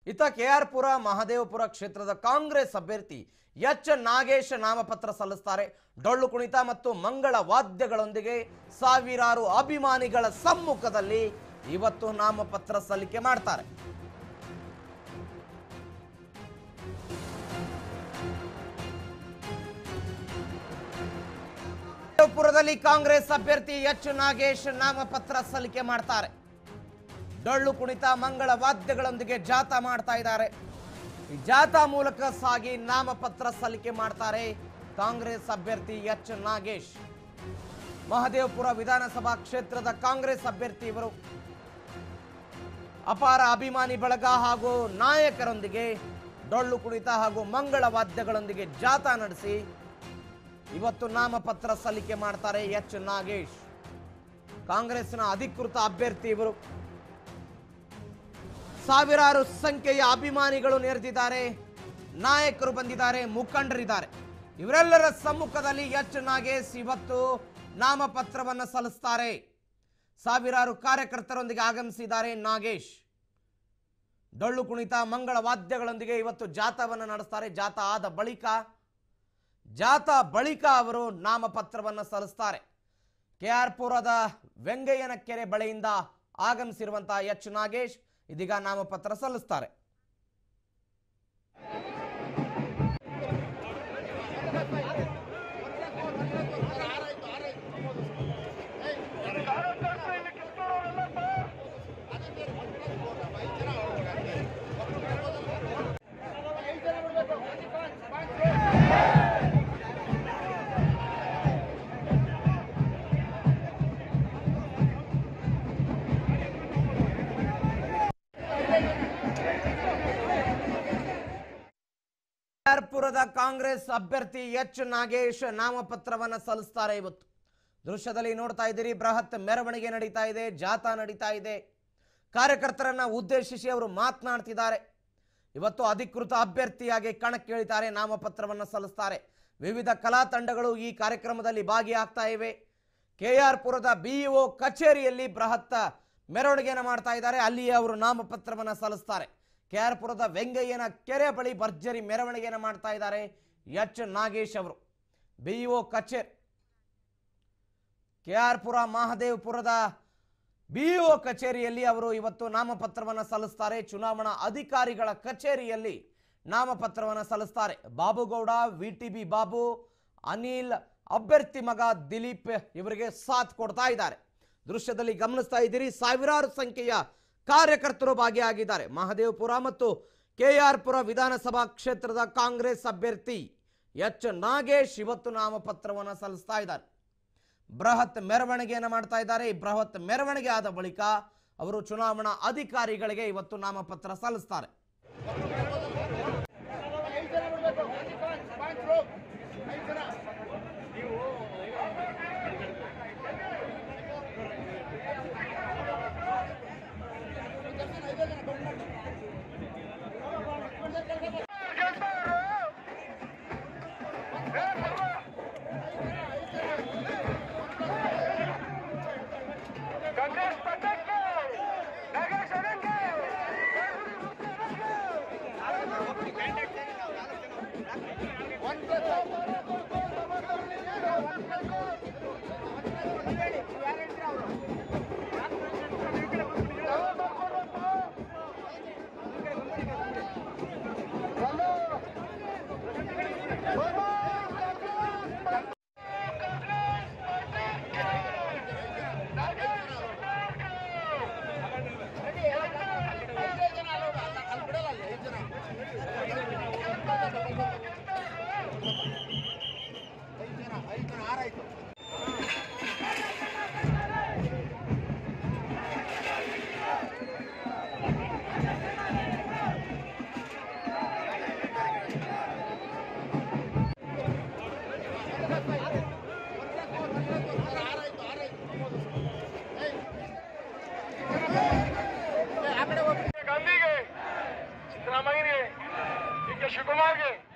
ಇತ್ತ ಕೆಆರ್ಪುರ ಮಹದೇವಪುರ ಕ್ಷೇತ್ರದ ಕಾಂಗ್ರೆಸ್ ಅಭ್ಯರ್ಥಿ ಎಚ್ ನಾಗೇಶ್ ನಾಮಪತ್ರ ಸಲ್ಲಿಸ್ತಾರೆ ಡೊಳ್ಳು ಕುಣಿತ ಮತ್ತು ಮಂಗಳ ವಾದ್ಯಗಳೊಂದಿಗೆ ಸಾವಿರಾರು ಅಭಿಮಾನಿಗಳ ಸಮ್ಮುಖದಲ್ಲಿ ಇವತ್ತು ನಾಮಪತ್ರ ಸಲ್ಲಿಕೆ ಮಾಡ್ತಾರೆ ಮಹದೇವಪುರದಲ್ಲಿ ಕಾಂಗ್ರೆಸ್ ಅಭ್ಯರ್ಥಿ ಎಚ್ ನಾಗೇಶ್ ನಾಮಪತ್ರ ಸಲ್ಲಿಕೆ ಮಾಡ್ತಾರೆ ಡೊಳ್ಳು ಕುಣಿತ ಮಂಗಳ ವಾದ್ಯಗಳೊಂದಿಗೆ ಜಾಥಾ ಮಾಡ್ತಾ ಇದ್ದಾರೆ ಈ ಜಾಥಾ ಮೂಲಕ ಸಾಗಿ ನಾಮಪತ್ರ ಸಲ್ಲಿಕೆ ಮಾಡ್ತಾರೆ ಕಾಂಗ್ರೆಸ್ ಅಭ್ಯರ್ಥಿ ಎಚ್ ನಾಗೇಶ್ ಮಹದೇವಪುರ ವಿಧಾನಸಭಾ ಕ್ಷೇತ್ರದ ಕಾಂಗ್ರೆಸ್ ಅಭ್ಯರ್ಥಿ ಇವರು ಅಪಾರ ಅಭಿಮಾನಿ ಬಳಗ ಹಾಗೂ ನಾಯಕರೊಂದಿಗೆ ಡೊಳ್ಳು ಕುಣಿತ ಹಾಗೂ ಮಂಗಳ ವಾದ್ಯಗಳೊಂದಿಗೆ ಜಾಥಾ ನಡೆಸಿ ಇವತ್ತು ನಾಮಪತ್ರ ಸಲ್ಲಿಕೆ ಮಾಡ್ತಾರೆ ಎಚ್ ನಾಗೇಶ್ ಕಾಂಗ್ರೆಸ್ನ ಅಧಿಕೃತ ಅಭ್ಯರ್ಥಿ ಇವರು ಸಾವಿರಾರು ಸಂಖ್ಯೆಯ ಅಭಿಮಾನಿಗಳು ನೆರೆದಿದ್ದಾರೆ ನಾಯಕರು ಬಂದಿದ್ದಾರೆ ಮುಖಂಡರಿದ್ದಾರೆ ಇವರೆಲ್ಲರ ಸಮ್ಮುಖದಲ್ಲಿ ಎಚ್ ನಾಗೇಶ್ ಇವತ್ತು ನಾಮಪತ್ರವನ್ನು ಸಲ್ಲಿಸ್ತಾರೆ ಸಾವಿರಾರು ಕಾರ್ಯಕರ್ತರೊಂದಿಗೆ ಆಗಮಿಸಿದ್ದಾರೆ ನಾಗೇಶ್ ಡೊಳ್ಳು ಕುಣಿತ ಮಂಗಳ ವಾದ್ಯಗಳೊಂದಿಗೆ ಇವತ್ತು ಜಾಥಾವನ್ನು ನಡೆಸ್ತಾರೆ ಜಾಥಾ ಆದ ಬಳಿಕ ಜಾಥಾ ಬಳಿಕ ಅವರು ನಾಮಪತ್ರವನ್ನು ಸಲ್ಲಿಸ್ತಾರೆ ಕೆ ಆರ್ ಪುರದ ವೆಂಗಯ್ಯನ ಕೆರೆ ಬಳಿಯಿಂದ ಆಗಮಿಸಿರುವಂತಹ ಎಚ್ ನಾಗೇಶ್ ಇದೀಗ ನಾಮಪತ್ರ ಸಲ್ಲಿಸ್ತಾರೆ ಪುರದ ಕಾಂಗ್ರೆಸ್ ಅಭ್ಯರ್ಥಿ ಎಚ್ ನಾಗೇಶ್ ನಾಮಪತ್ರವನ್ನು ಸಲ್ಲಿಸ್ತಾರೆ ಇವತ್ತು ದೃಶ್ಯದಲ್ಲಿ ನೋಡ್ತಾ ಇದ್ದೀರಿ ಬೃಹತ್ ಮೆರವಣಿಗೆ ನಡೀತಾ ಇದೆ ಜಾಥಾ ನಡೀತಾ ಇದೆ ಕಾರ್ಯಕರ್ತರನ್ನ ಉದ್ದೇಶಿಸಿ ಅವರು ಮಾತನಾಡ್ತಿದ್ದಾರೆ ಇವತ್ತು ಅಧಿಕೃತ ಅಭ್ಯರ್ಥಿಯಾಗಿ ಕಣಕ್ಕಿಳಿತಾರೆ ನಾಮಪತ್ರವನ್ನು ಸಲ್ಲಿಸ್ತಾರೆ ವಿವಿಧ ಕಲಾ ತಂಡಗಳು ಈ ಕಾರ್ಯಕ್ರಮದಲ್ಲಿ ಭಾಗಿಯಾಗ್ತಾ ಇವೆ ಕೆ ಆರ್ ಪುರದ ಬಿಇಒ ಕಚೇರಿಯಲ್ಲಿ ಬೃಹತ್ ಮೆರವಣಿಗೆಯನ್ನು ಮಾಡ್ತಾ ಇದ್ದಾರೆ ಅಲ್ಲಿ ಅವರು ನಾಮಪತ್ರವನ್ನು ಸಲ್ಲಿಸ್ತಾರೆ ಕೆ ಆರ್ ಪುರದ ವೆಂಗಯ್ಯನ ಕೆರೆ ಬಳಿ ಭರ್ಜರಿ ಮೆರವಣಿಗೆಯನ್ನು ಮಾಡ್ತಾ ಇದ್ದಾರೆ ಎಚ್ ನಾಗೇಶ್ ಅವರು ಬಿಇಒ ಕಚೇರಿ ಕೆ ಆರ್ ಪುರ ಮಹದೇವಪುರದ ಬಿಇಒ ಕಚೇರಿಯಲ್ಲಿ ಅವರು ಇವತ್ತು ನಾಮಪತ್ರವನ್ನು ಸಲ್ಲಿಸ್ತಾರೆ ಚುನಾವಣಾ ಅಧಿಕಾರಿಗಳ ಕಚೇರಿಯಲ್ಲಿ ನಾಮಪತ್ರವನ್ನು ಸಲ್ಲಿಸ್ತಾರೆ Babugowda V T B Babu Anil ಅಭ್ಯರ್ಥಿ ಮಗ ದಿಲೀಪ್ ಇವರಿಗೆ ಸಾಥ್ ಕೊಡ್ತಾ ಇದ್ದಾರೆ ದೃಶ್ಯದಲ್ಲಿ ಗಮನಿಸ್ತಾ ಇದ್ದೀರಿ ಸಾವಿರಾರು ಸಂಖ್ಯೆಯ ಕಾರ್ಯಕರ್ತರು ಭಾಗಿಯಾಗಿದ್ದಾರೆ ಮಹದೇವಪುರ ಮತ್ತು ಕೆ ಆರ್ ಪುರ ವಿಧಾನಸಭಾ ಕ್ಷೇತ್ರದ ಕಾಂಗ್ರೆಸ್ ಅಭ್ಯರ್ಥಿ ಎಚ್ ನಾಗೇಶ್ ಇವತ್ತು ನಾಮಪತ್ರವನ್ನು ಸಲ್ಲಿಸ್ತಾ ಇದ್ದಾರೆ ಬೃಹತ್ ಮೆರವಣಿಗೆಯನ್ನು ಮಾಡ್ತಾ ಇದ್ದಾರೆ ಈ ಬೃಹತ್ ಮೆರವಣಿಗೆ ಆದ ಬಳಿಕ ಅವರು ಚುನಾವಣಾ ಅಧಿಕಾರಿಗಳಿಗೆ ಇವತ್ತು ನಾಮಪತ್ರ ಸಲ್ಲಿಸ್ತಾರೆ ಕಾಂಗ್ರೆಸ್ ಪಕ್ಷಕ್ಕೆ ನಾಗೇಶ್ ಅದಕ್ಕೆ ಗಾಂಧಿಗೆ ಸಿದ್ದರಾಮಯ್ಯಗೆ ಡಿ ಕೆ ಶಿವಕುಮಾರ್ಗೆ